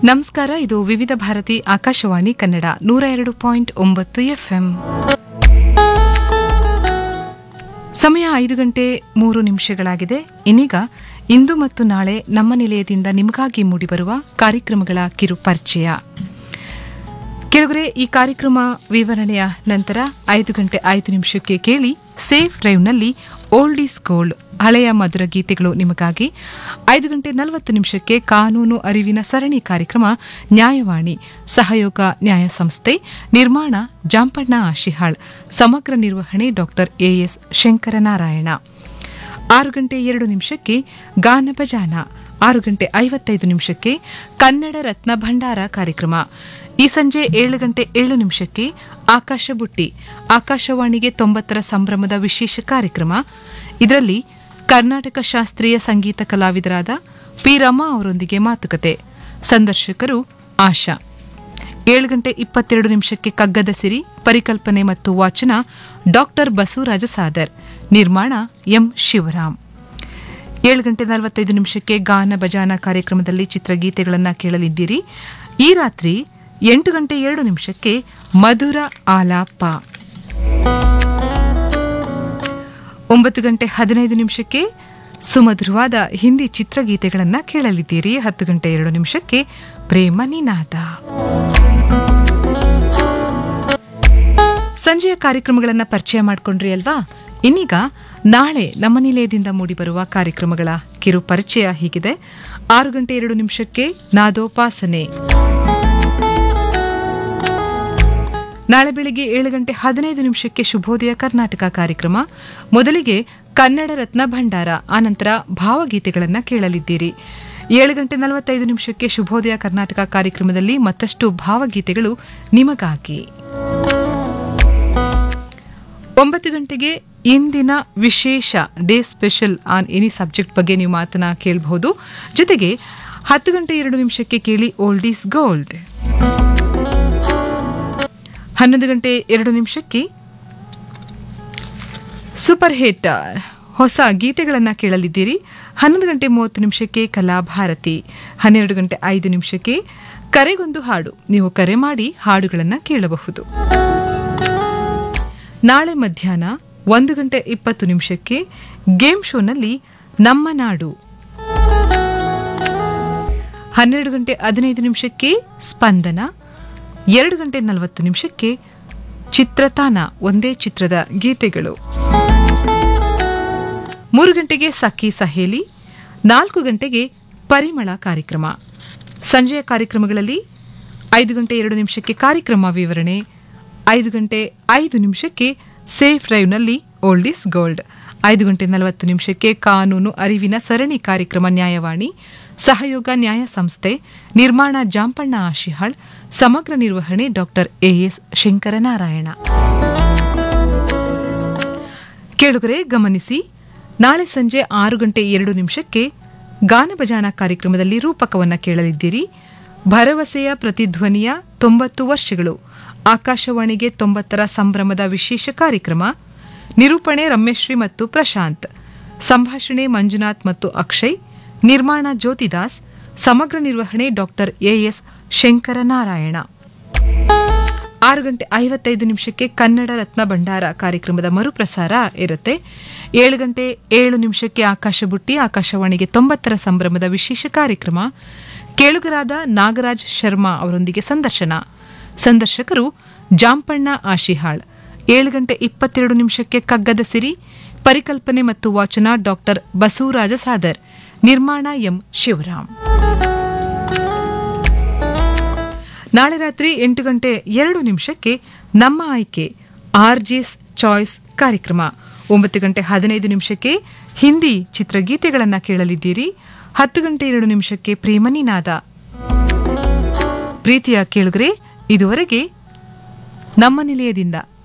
ನಮಸ್ಕಾರ ಇದು ವಿವಿಧ ಭಾರತಿ ಆಕಾಶವಾಣಿ ಕನ್ನಡ ನೂರ ಎರಡು ಪಾಯಿಂಟ್ ಒಂಬತ್ತು ಎಫ್ಎಂ ಸಮಯ ಐದು ಗಂಟೆ ಮೂರು ನಿಮಿಷಗಳಾಗಿದೆ ಇನ್ನೀಗ ಇಂದು ಮತ್ತು ನಾಳೆ ನಮ್ಮ ನಿಲಯದಿಂದ ನಿಮಗಾಗಿ ಮೂಡಿಬರುವ ಕಾರ್ಯಕ್ರಮಗಳ ಕಿರು ಪರಿಚಯ ಕೆಳಗರೆ ಈ ಕಾರ್ಯಕ್ರಮ ವಿವರಣೆಯ ನಂತರ ಐದು ಗಂಟೆ ಐದು ನಿಮಿಷಕ್ಕೆ ಕೇಳಿ ಸೇಫ್ ಡ್ರೈವ್ನಲ್ಲಿ ಓಲ್ಡ್ ಈಸ್ ಗೋಲ್ಡ್ ಹಳೆಯ ಮಧುರ ಗೀತೆಗಳು ನಿಮಗಾಗಿ ಐದು ಗಂಟೆ ನಲವತ್ತು ನಿಮಿಷಕ್ಕೆ ಕಾನೂನು ಅರಿವಿನ ಸರಣಿ ಕಾರ್ಯಕ್ರಮ ನ್ಯಾಯವಾಣಿ ಸಹಯೋಗ ನ್ಯಾಯ ಸಂಸ್ಥೆ ನಿರ್ಮಾಣ ಜಾಂಪಣ್ಣ ಆಶಿಹಾಳ್ ಸಮಗ್ರ ನಿರ್ವಹಣೆ ಡಾಕ್ಟರ್ ಎಎಸ್ ಶಂಕರನಾರಾಯಣ ಆರು ಗಂಟೆ ಎರಡು ನಿಮಿಷಕ್ಕೆ ಗಾನ ಭಜಾನ ಆರು ಗಂಟೆ ಐವತ್ತೈದು ನಿಮಿಷಕ್ಕೆ ಕನ್ನಡ ರತ್ನ ಭಂಡಾರ ಕಾರ್ಯಕ್ರಮ ಈ ಸಂಜೆ ಏಳು ಗಂಟೆ ಏಳು ನಿಮಿಷಕ್ಕೆ ಆಕಾಶ ಬುಟ್ಟಿ ಆಕಾಶವಾಣಿಗೆ ತೊಂಬತ್ತರ ಸಂಭ್ರಮದ ವಿಶೇಷ ಕಾರ್ಯಕ್ರಮ ಇದರಲ್ಲಿ ಕರ್ನಾಟಕ ಶಾಸ್ತ್ರೀಯ ಸಂಗೀತ ಕಲಾವಿದರಾದ ಪಿ ರಮಾ ಅವರೊಂದಿಗೆ ಮಾತುಕತೆ ಸಂದರ್ಶಕರು ಆಶಾ ಏಳು ಗಂಟೆ ಇಪ್ಪತ್ತೆರಡು ನಿಮಿಷಕ್ಕೆ ಕಗ್ಗದ ಸಿರಿ ಪರಿಕಲ್ಪನೆ ಮತ್ತು ವಾಚನ ಡಾಕ್ಟರ್ ಬಸವರಾಜ ಸಾದರ್ ನಿರ್ಮಾಣ ಎಂ ಶಿವರಾಮ್ ಏಳು ಗಂಟೆ ನಲವತ್ತೈದು ನಿಮಿಷಕ್ಕೆ ಗಾನ ಭಜಾನ ಕಾರ್ಯಕ್ರಮದಲ್ಲಿ ಚಿತ್ರಗೀತೆಗಳನ್ನು ಕೇಳಲಿದ್ದೀರಿ ಈ ರಾತ್ರಿ ಎಂಟು ಗಂಟೆ ಎರಡು ನಿಮಿಷಕ್ಕೆ ಮಧುರ ಆಲಾಪ ಒಂಬತ್ತು ಗಂಟೆ ಹದಿನೈದು ನಿಮಿಷಕ್ಕೆ ಸುಮಧುರವಾದ ಹಿಂದಿ ಚಿತ್ರಗೀತೆಗಳನ್ನು ಕೇಳಲಿದ್ದೀರಿ ಹತ್ತು ಗಂಟೆ ಎರಡು ನಿಮಿಷಕ್ಕೆ ಪ್ರೇಮ ನಿನಾದ ಸಂಜೆಯ ಕಾರ್ಯಕ್ರಮಗಳನ್ನು ಪರಿಚಯ ಮಾಡಿಕೊಂಡ್ರಿ ಅಲ್ವಾ ಇನ್ನೀಗ ನಾಳೆ ನಮ್ಮ ನಿಲಯದಿಂದ ಮೂಡಿಬರುವ ಕಾರ್ಯಕ್ರಮಗಳ ಕಿರು ಪರಿಚಯ ಹೀಗಿದೆ ಆರು ಗಂಟೆ ಎರಡು ನಿಮಿಷಕ್ಕೆ ನಾದೋಪಾಸನೆ ನಾಳೆ ಬೆಳಿಗ್ಗೆ ಏಳು ಗಂಟೆ ಹದಿನೈದು ನಿಮಿಷಕ್ಕೆ ಶುಭೋದಯ ಕರ್ನಾಟಕ ಕಾರ್ಯಕ್ರಮ ಮೊದಲಿಗೆ ಕನ್ನಡ ರತ್ನ ಭಂಡಾರ ಆನಂತರ ಭಾವಗೀತೆಗಳನ್ನು ಕೇಳಲಿದ್ದೀರಿ ಏಳು ಗಂಟೆ ನಲವತ್ತೈದು ನಿಮಿಷಕ್ಕೆ ಶುಭೋದಯ ಕರ್ನಾಟಕ ಕಾರ್ಯಕ್ರಮದಲ್ಲಿ ಮತ್ತಷ್ಟು ಭಾವಗೀತೆಗಳು ನಿಮಗಾಗಿ ಒಂಬತ್ತು ಗಂಟೆಗೆ ಇಂದಿನ ವಿಶೇಷ day special on any subject ಬಗ್ಗೆ ನೀವು ಮಾತನ್ನ ಕೇಳಬಹುದು ಜೊತೆಗೆ ಹತ್ತು ಗಂಟೆ ಎರಡು ನಿಮಿಷಕ್ಕೆ ಕೇಳಿ ಓಲ್ಡ್ ಈಸ್ ಗೋಲ್ಡ್ ಹನ್ನೊಂದು ಗಂಟೆ ಎರಡು ನಿಮಿಷಕ್ಕೆ ಸೂಪರ್ ಹಿಟ್ ಹೊಸ ಗೀತೆಗಳನ್ನು ಕೇಳಲಿದ್ದೀರಿ ಹನ್ನೊಂದು ಗಂಟೆ ಮೂವತ್ತು ನಿಮಿಷಕ್ಕೆ ಕಲಾಭಾರತಿ ಹನ್ನೆರಡು ಗಂಟೆ ಐದು ನಿಮಿಷಕ್ಕೆ ಕರೆಗೊಂದು ಹಾಡು ನೀವು ಕರೆ ಮಾಡಿ ಹಾಡುಗಳನ್ನು ಕೇಳಬಹುದು ನಾಳೆ ಮಧ್ಯಾಹ್ನ ಒಂದು ಗಂಟೆ ಇಪ್ಪತ್ತು ನಿಮಿಷಕ್ಕೆ ಗೇಮ್ ಶೋನಲ್ಲಿ ನಮ್ಮ ನಾಡು ಹನ್ನೆರಡು ಗಂಟೆ ಹದಿನೈದು ನಿಮಿಷಕ್ಕೆ ಸ್ಪಂದನ ಎರಡು ಗಂಟೆ ನಲವತ್ತು ನಿಮಿಷಕ್ಕೆ ಚಿತ್ರತಾನ ಒಂದೇ ಚಿತ್ರದ ಗೀತೆಗಳು ಮೂರು ಗಂಟೆಗೆ ಸಖಿ ಸಹೇಲಿ ನಾಲ್ಕು ಗಂಟೆಗೆ ಪರಿಮಳ ಕಾರ್ಯಕ್ರಮ ಸಂಜೆಯ ಕಾರ್ಯಕ್ರಮಗಳಲ್ಲಿ ಐದು ಗಂಟೆ ಎರಡು ನಿಮಿಷಕ್ಕೆ ಕಾರ್ಯಕ್ರಮ ವಿವರಣೆ ಐದು ಗಂಟೆ ಐದು ನಿಮಿಷಕ್ಕೆ ಸೇಫ್ ಡ್ರೈವ್ನಲ್ಲಿ ಓಲ್ಡ್ ಇಸ್ ಗೋಲ್ಡ್ ಐದು ಗಂಟೆ ನಲವತ್ತು ನಿಮಿಷಕ್ಕೆ ಕಾನೂನು ಅರಿವಿನ ಸರಣಿ ಕಾರ್ಯಕ್ರಮ ನ್ಯಾಯವಾಣಿ ಸಹಯೋಗ ನ್ಯಾಯ ಸಂಸ್ಥೆ ನಿರ್ಮಾಣ ಜಾಂಪಣ್ಣ ಆಶಿಹಾಳ್ ಸಮಗ್ರ ನಿರ್ವಹಣೆ ಡಾಕ್ಟರ್ ಎಎಸ್ ಶಂಕರನಾರಾಯಣ ಕೇಳುಗರೆ ಗಮನಿಸಿ ನಾಳೆ ಸಂಜೆ ಆರು ಗಂಟೆ ಎರಡು ನಿಮಿಷಕ್ಕೆ ಗಾನ ಭಜಾನ ಕಾರ್ಯಕ್ರಮದಲ್ಲಿ ರೂಪಕವನ್ನ ಕೇಳಲಿದ್ದೀರಿ ಭರವಸೆಯ ಪ್ರತಿಧ್ವನಿಯ ತೊಂಬತ್ತು ವರ್ಷಗಳು ಆಕಾಶವಾಣಿಗೆ ತೊಂಬತ್ತರ ಸಂಭ್ರಮದ ವಿಶೇಷ ಕಾರ್ಯಕ್ರಮ ನಿರೂಪಣೆ ರಮ್ಯಶ್ರೀ ಮತ್ತು ಪ್ರಶಾಂತ್ ಸಂಭಾಷಣೆ ಮಂಜುನಾಥ್ ಮತ್ತು ಅಕ್ಷಯ್ ನಿರ್ಮಾಣ ಜ್ಯೋತಿದಾಸ್ ಸಮಗ್ರ ನಿರ್ವಹಣೆ ಡಾಕ್ಟರ್ ಎಎಸ್ ಶಂಕರನಾರಾಯಣ ಆರು ಗಂಟೆ ಐವತ್ತೈದು ನಿಮಿಷಕ್ಕೆ ಕನ್ನಡ ರತ್ನ ಭಂಡಾರ ಕಾರ್ಯಕ್ರಮದ ಮರುಪ್ರಸಾರ ಇರುತ್ತೆ ಏಳು ಗಂಟೆ ಏಳು ನಿಮಿಷಕ್ಕೆ ಆಕಾಶ ಬುಟ್ಟಿ ಆಕಾಶವಾಣಿಗೆ ತೊಂಬತ್ತರ ಸಂಭ್ರಮದ ವಿಶೇಷ ಕಾರ್ಯಕ್ರಮ ಕೇಳುಗರಾದ ನಾಗರಾಜ್ ಶರ್ಮಾ ಅವರೊಂದಿಗೆ ಸಂದರ್ಶನ ಸಂದರ್ಶಕರು ಜಾಂಪಣ್ಣ ಆಶಿಹಾಳ್ ಏಳು ಗಂಟೆ ಇಪ್ಪತ್ತೆರಡು ನಿಮಿಷಕ್ಕೆ ಕಗ್ಗದ ಸಿರಿ ಪರಿಕಲ್ಪನೆ ಮತ್ತು ವಾಚನ ಡಾಕ್ಟರ್ ಬಸವರಾಜ ಸಾದರ್ ನಿರ್ಮಾಣ ಎಂ ಶಿವರಾಮ್ ನಾಳೆ ರಾತ್ರಿ ಎಂಟು ಗಂಟೆ ಎರಡು ನಿಮಿಷಕ್ಕೆ ನಮ್ಮ ಆಯ್ಕೆ ಆರ್ಜೆಸ್ ಚಾಯ್ಸ್ ಕಾರ್ಯಕ್ರಮ ಒಂಬತ್ತು ಗಂಟೆ ಹದಿನೈದು ನಿಮಿಷಕ್ಕೆ ಹಿಂದಿ ಚಿತ್ರಗೀತೆಗಳನ್ನು ಕೇಳಲಿದ್ದೀರಿ ಹತ್ತು ಗಂಟೆ ಎರಡು ನಿಮಿಷಕ್ಕೆ ಪ್ರೇಮನಿನಾದ ಪ್ರೀತಿಯ ಕೇಳುಗರೆ ಇದುವರೆಗೆ ನಮ್ಮ ನಿಲಯದಿಂದ